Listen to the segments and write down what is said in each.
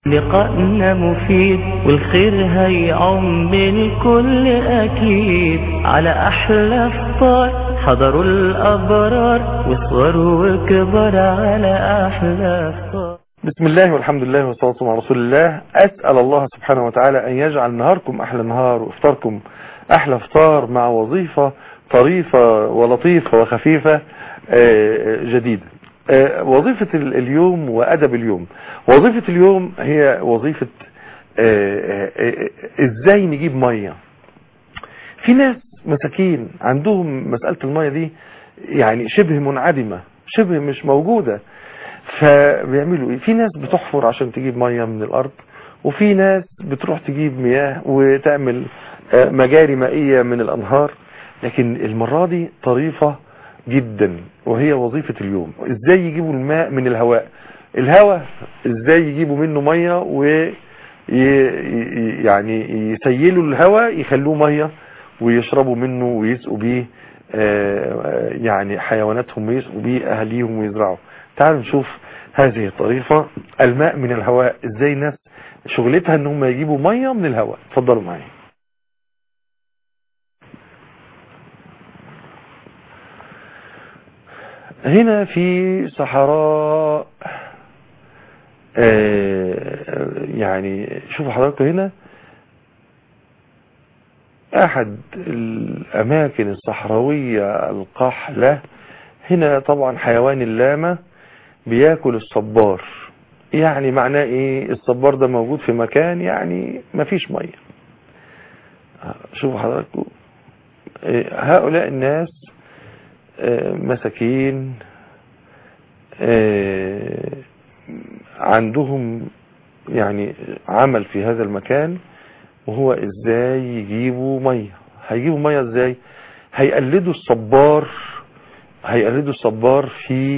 لقائنا مفيد والخير هيعم الكل أكيد على أحلى فطار حضروا الأبرار وصوروا وكبر على أحلى فطار بسم الله والحمد لله والصلاة والسلام على رسول الله أسأل الله سبحانه وتعالى أن يجعل نهاركم أحلى نهار وإفطاركم أحلى فطار مع وظيفة طريفة ولطيفة وخفيفة جديدة وظيفة اليوم وأدب اليوم وظيفة اليوم هي وظيفة إزاي نجيب مية في ناس مساكين عندهم مسألة المية دي يعني شبه منعدمة شبه مش موجودة فبيعملوا ايه في ناس بتحفر عشان تجيب مية من الارض وفي ناس بتروح تجيب مياه وتعمل مجاري مائية من الانهار لكن المرة دي طريفة جدا وهي وظيفة اليوم ازاي يجيبوا الماء من الهواء الهواء ازاي يجيبوا منه مية و يعني يسيلوا الهواء يخلوه مية ويشربوا منه ويسقوا بيه يعني حيواناتهم ويسقوا بيه اهاليهم ويزرعوا تعالوا نشوف هذه الطريقة الماء من الهواء ازاي الناس شغلتها ان هم يجيبوا مية من الهواء اتفضلوا معايا هنا في صحراء يعني شوفوا حضراتكم هنا احد الاماكن الصحراوية القحلة هنا طبعا حيوان اللامة بياكل الصبار يعني معناه ايه الصبار ده موجود في مكان يعني مفيش مية شوفوا حضراتكم هؤلاء الناس مساكين عندهم يعني عمل في هذا المكان وهو ازاي يجيبوا مية هيجيبوا مية ازاي هيقلدوا الصبار هيقلدوا الصبار في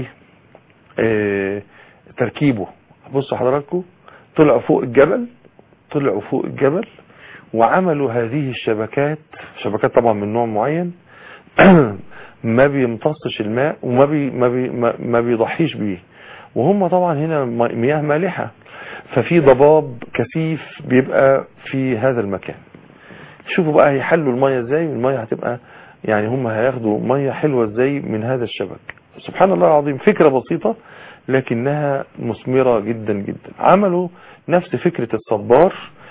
تركيبه بصوا حضراتكم طلعوا فوق الجبل طلعوا فوق الجبل وعملوا هذه الشبكات شبكات طبعا من نوع معين ما بيمتصش الماء وما بي ما بي ما بيضحيش بيه وهم طبعا هنا مياه مالحة ففي ضباب كثيف بيبقى في هذا المكان شوفوا بقى هيحلوا المية ازاي المية هتبقى يعني هم هياخدوا مية حلوة ازاي من هذا الشبك سبحان الله العظيم فكرة بسيطة لكنها مثمرة جدا جدا عملوا نفس فكرة الصبار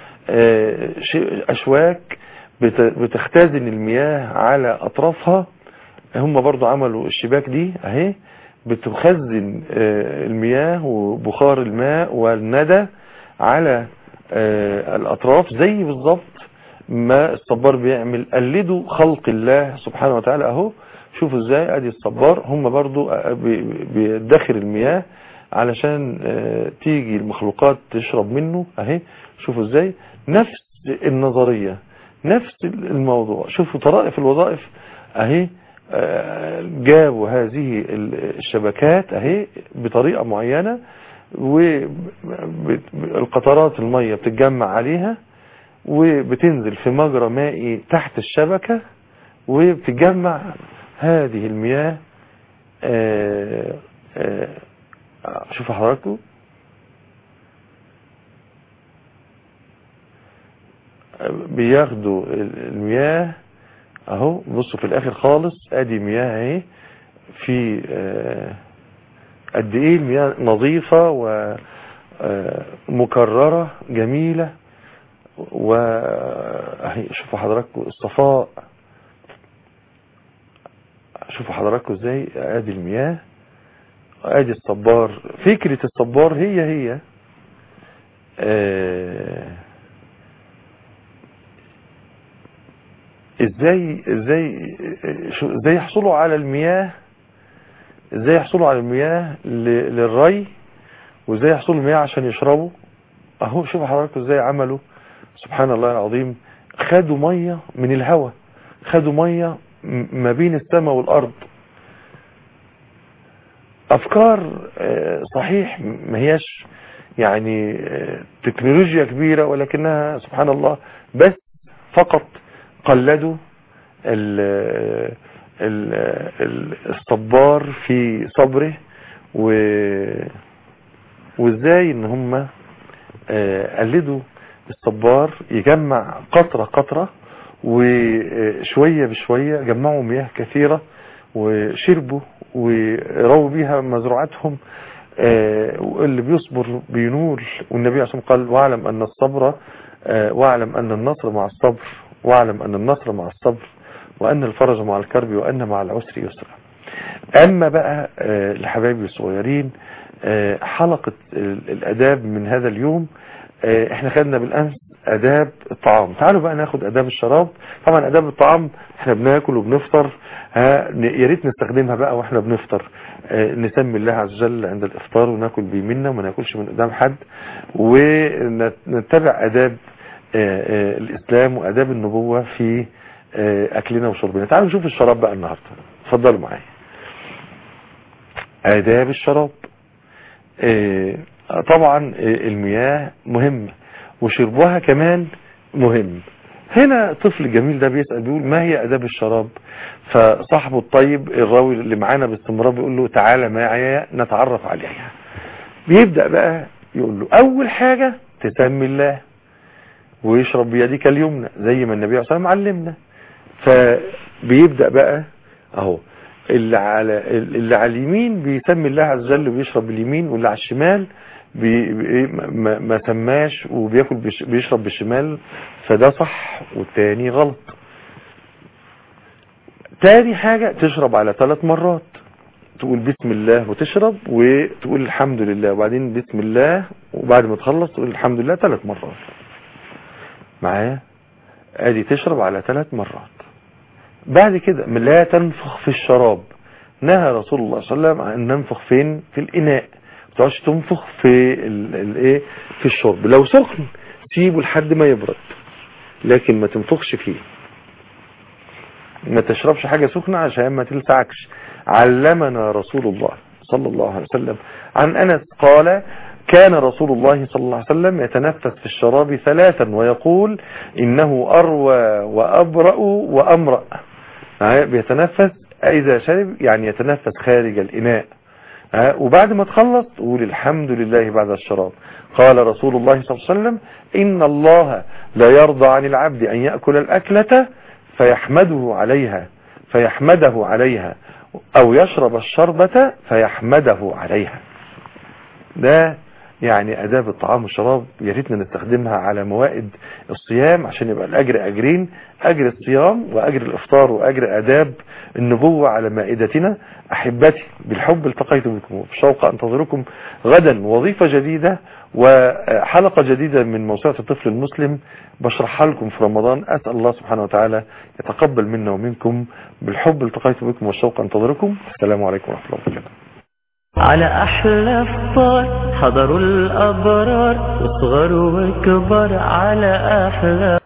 اشواك بتختزن المياه على اطرافها هم برضو عملوا الشباك دي اهي بتخزن المياه وبخار الماء والندى على الاطراف زي بالظبط ما الصبار بيعمل قلدوا خلق الله سبحانه وتعالى اهو شوفوا ازاي ادي الصبار هم برضو بيدخر المياه علشان تيجي المخلوقات تشرب منه اهي شوفوا ازاي نفس النظرية نفس الموضوع شوفوا طرائف الوظائف اهي جابوا هذه الشبكات اهي بطريقة معينة والقطرات المية بتتجمع عليها وبتنزل في مجرى مائي تحت الشبكة وبتتجمع هذه المياه شوفوا حضراتكم بياخدوا المياه اهو بصوا في الاخر خالص ادي مياه اهي في قد ايه المياه نظيفة ومكررة جميلة واهي شوفوا حضراتكم الصفاء شوفوا حضراتكم ازاي ادي المياه ادي الصبار فكرة الصبار هي هي آه ازاي ازاي ازاي يحصلوا على المياه ازاي يحصلوا على المياه للري وازاي يحصلوا المياه عشان يشربوا اهو شوفوا حضراتكم ازاي عملوا سبحان الله العظيم خدوا مية من الهواء خدوا مية ما بين السماء والارض افكار صحيح ما هياش يعني تكنولوجيا كبيرة ولكنها سبحان الله بس فقط قلدوا ال ال الصبار في صبره و وازاي ان هم آه، قلدوا الصبار يجمع قطرة قطرة وشوية بشوية جمعوا مياه كثيرة وشربوا ورووا بيها مزروعاتهم آه، واللي بيصبر بينول والنبي عليه الصلاة والسلام قال واعلم أن الصبر آه، واعلم أن النصر مع الصبر واعلم أن النصر مع الصبر وأن الفرج مع الكرب وأن مع العسر يسرا أما بقى آه، لحبايبي الصغيرين آه، حلقة ال- الأداب من هذا اليوم آه، احنا خدنا بالأمس أداب الطعام تعالوا بقى ناخد أداب الشراب طبعا أداب الطعام احنا بناكل وبنفطر ها ن- يا ريت نستخدمها بقى واحنا بنفطر آه، نسمي الله عز وجل عند الإفطار وناكل بيمنا وما ناكلش من قدام حد ونتبع أداب آه، آه، الإسلام وأداب النبوة في آه، أكلنا وشربنا تعالوا نشوف الشراب بقى النهاردة اتفضلوا معايا آداب الشراب آه، طبعا آه، المياه مهمة وشربها كمان مهم هنا طفل جميل ده بيسأل بيقول ما هي آداب الشراب فصاحبه الطيب الراوي اللي معانا باستمرار بيقول له تعالى معايا نتعرف عليها بيبدأ بقى يقول له أول حاجة تسمي الله ويشرب بيدك اليمنى زي ما النبي عليه الصلاة والسلام علمنا فبيبدأ بقى اهو اللي على اللي على اليمين بيسمي الله عز وجل وبيشرب باليمين واللي على الشمال بي بي ما, ما سماش وبياكل بيش بيشرب بالشمال فده صح والتاني غلط تاني حاجة تشرب على ثلاث مرات تقول بسم الله وتشرب وتقول الحمد لله وبعدين بسم الله وبعد ما تخلص تقول الحمد لله ثلاث مرات معايا ادي تشرب على ثلاث مرات بعد كده من لا تنفخ في الشراب نهى رسول الله صلى الله عليه وسلم عن ان ننفخ فين في الاناء ما تقعدش تنفخ في الايه في الشرب لو سخن سيبه لحد ما يبرد لكن ما تنفخش فيه ما تشربش حاجة سخنة عشان ما تلسعكش علمنا رسول الله صلى الله عليه وسلم عن أنس قال كان رسول الله صلى الله عليه وسلم يتنفس في الشراب ثلاثا ويقول إنه أروى وأبرأ وأمرأ بيتنفس إذا شرب يعني يتنفس خارج الإناء وبعد ما تخلص تقول الحمد لله بعد الشراب قال رسول الله صلى الله عليه وسلم إن الله لا يرضى عن العبد أن يأكل الأكلة فيحمده عليها فيحمده عليها أو يشرب الشربة فيحمده عليها ده يعني أداب الطعام والشراب يا ريتنا نستخدمها على موائد الصيام عشان يبقى الأجر أجرين أجر الصيام وأجر الإفطار وأجر أداب النبوة على مائدتنا أحبتي بالحب التقيت بكم وبشوق أنتظركم غدا وظيفة جديدة وحلقة جديدة من موسوعة الطفل المسلم بشرحها لكم في رمضان أسأل الله سبحانه وتعالى يتقبل منا ومنكم بالحب التقيت بكم والشوق أنتظركم السلام عليكم ورحمة الله وبركاته على أحلى فطار حضروا الأبرار وصغر وكبر على أحلى